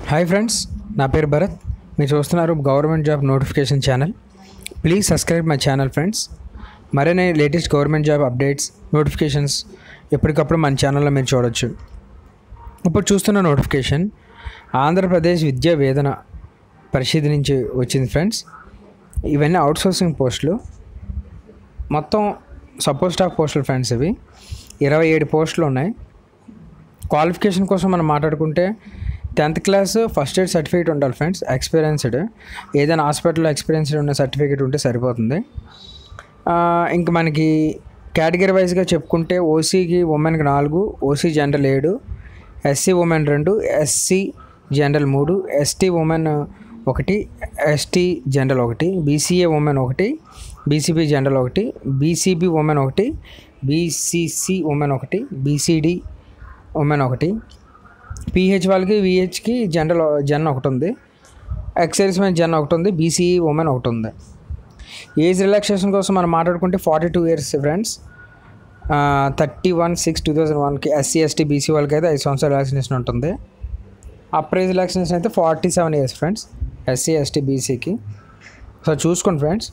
hi friends నా పేరు భరత్ మీరు చూస్తున్నారు government job notification channel please subscribe my channel friends మరిన్ని latest government job updates notifications ఎప్పటికప్పుడు మన ఛానల్లో మీరు చూడొచ్చు ఇప్పుడు చూస్తున్న నోటిఫికేషన్ ఆంధ్రప్రదేశ్ విద్యా వేతన పరిషత్ నుంచి వచ్చింది ఫ్రెండ్స్ ఇవన్నీ అవుట్సోర్సింగ్ పోస్టులు మొత్తం సపోజ్ స్టాక్ పోస్టులు ఫ్రెండ్స్ ఇవి ఇరవై ఏడు పోస్టులు ఉన్నాయి క్వాలిఫికేషన్ కోసం మనం మాట్లాడుకుంటే tenth class first aid certificate ఉండాలి ఫ్రెండ్స్ ఎక్స్పీరియన్స్డ్ ఏదైనా హాస్పిటల్లో ఎక్స్పీరియన్స్డ్ ఉన్న సర్టిఫికేట్ ఉంటే సరిపోతుంది ఆ, ఇంక మనకి కేటగిరీ వైజ్గా చెప్పుకుంటే ఓసీకి ఉమెన్కి నాలుగు ఓసీ జనరల్ ఏడు ఎస్సీ ఉమెన్ రెండు ఎస్సీ జనరల్ మూడు ఎస్టీ ఉమెన్ ఒకటి ఎస్టీ జనరల్ ఒకటి బీసీఏ ఉమెన్ ఒకటి బీసీబీ జనరల్ ఒకటి బీసీబీ ఉమెన్ ఒకటి బీసీసీ ఉమెన్ ఒకటి బీసీడీ ఉమెన్ ఒకటి పీహెచ్ వాళ్ళకి విహెచ్కి జనరల్ జన్ ఒకటి ఉంది ఎక్సైజ్ మెన్ జన్ ఒకటి ఉంది బీసీఈ ఉమెన్ ఒకటి ఉంది ఏజ్ రిలాక్సేషన్ కోసం మనం మాట్లాడుకుంటే forty two years friends thirty one six two thousand వన్కి ఎస్సీ ఎస్టీ బీసీ వాళ్ళకి అయితే ఐదు సంవత్సరాల రిలాక్సేషన్ ఉంటుంది అప్పర్ ఏజ్ రిలాక్సేషన్ అయితే forty seven years friends SC ST బీసీకి సో చూసుకోండి ఫ్రెండ్స్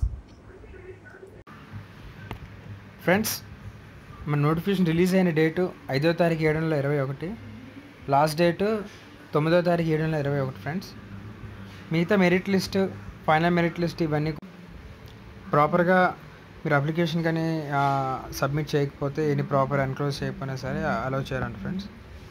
ఫ్రెండ్స్ మన నోటిఫికేషన్ రిలీజ్ అయిన డేటు ఐదో తారీఖు ఏడు నెల ఇరవై ఒకటి లాస్ట్ డేటు తొమ్మిదో తారీఖు ఏడు నెల ఇరవై ఒకటి ఫ్రెండ్స్ మిగతా merit list final merit list ఇవన్నీ ప్రాపర్గా మీరు అప్లికేషన్ కానీ సబ్మిట్ చేయకపోతే ఎన్ని ప్రాపర్ ఎన్క్లోజ్ చేయకపోయినా సరే అలౌ చేయాలండి ఫ్రెండ్స్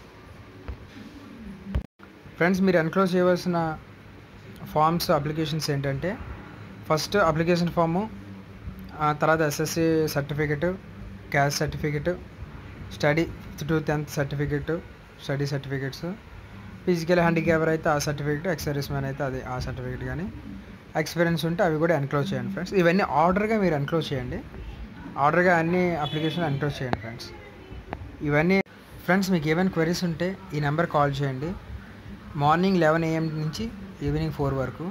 ఫ్రెండ్స్ మీరు ఎన్క్లోజ్ చేయవలసిన ఫామ్స్ అప్లికేషన్స్ ఏంటంటే ఫస్ట్ అప్లికేషన్ ఫాము తర్వాత SSC certificate caste certificate study fifth to tenth certificate study certificates physical handicapper అయితే ఆ సర్టిఫికెట్ ఎక్సర్వీస్ మ్యాన్ అయితే అది ఆ సర్టిఫికెట్ కానీ ఎక్స్పీరియన్స్ ఉంటే అవి కూడా ఎన్క్లోజ్ చేయండి ఫ్రెండ్స్ ఇవన్నీ ఆర్డర్గా మీరు ఎన్క్లోజ్ చేయండి ఆర్డర్గా అన్ని అప్లికేషన్ ఎన్క్లోజ్ చేయండి ఫ్రెండ్స్ ఇవన్నీ ఫ్రెండ్స్ మీకు ఏమైనా క్వరీస్ ఉంటే ఈ నెంబర్ కాల్ చేయండి మార్నింగ్ లెవెన్ ఏఎం నుంచి ఈవినింగ్ ఫోర్ వరకు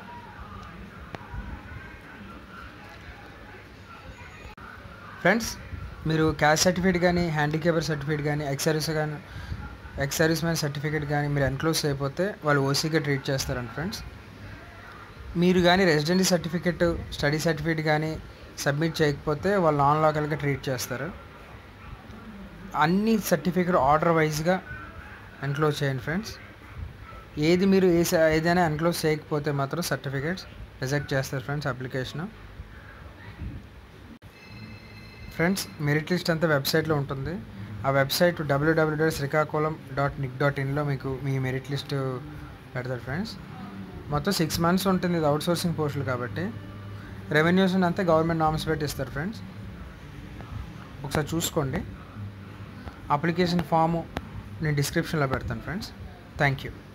ఫ్రెండ్స్ మీరు క్యాస్ట్ సర్టిఫికేట్ కానీ హ్యాండిక్యాపర్ సర్టిఫికేట్ కానీ ఎక్స్ సర్వీస్ కానీ ఎక్స్ సర్వీస్ మ్యాన్ సర్టిఫికేట్ కానీ మీరు ఎన్క్లోజ్ అయిపోతే వాళ్ళు ఓసీగా ట్రీట్ చేస్తారండి ఫ్రెండ్స్ మీరు కానీ రెసిడెంట్ సర్టిఫికేట్ స్టడీ సర్టిఫికేట్ కానీ సబ్మిట్ చేయకపోతే వాళ్ళు నాన్ లోకల్గా ట్రీట్ చేస్తారు అన్ని సర్టిఫికేట్ ఆర్డర్ వైజ్గా ఎన్క్లోజ్ చేయండి ఫ్రెండ్స్ ఏది మీరు ఏ స- ఏదైనా ఎన్క్లోజ్ చేయకపోతే మాత్రం సర్టిఫికేట్స్ రిజెక్ట్ చేస్తారు friends application friends merit list అంతా వెబ్సైట్లో ఉంటుంది ఆ website WWW dot Srikakulam dot NIC dot ఇన్లో మీకు మీ మెరిట్ లిస్ట్ పెడతారు ఫ్రెండ్స్ మొత్తం సిక్స్ మంత్స్ ఉంటుంది ఇది అవుట్ సోర్సింగ్ పోస్టులు కాబట్టి రెవెన్యూస్ అంతా గవర్నమెంట్ నామ్స్ పెట్టి ఇస్తారు ఫ్రెండ్స్ ఒకసారి చూసుకోండి అప్లికేషన్ ఫాము నేను డిస్క్రిప్షన్లో పెడతాను ఫ్రెండ్స్ థ్యాంక్ యూ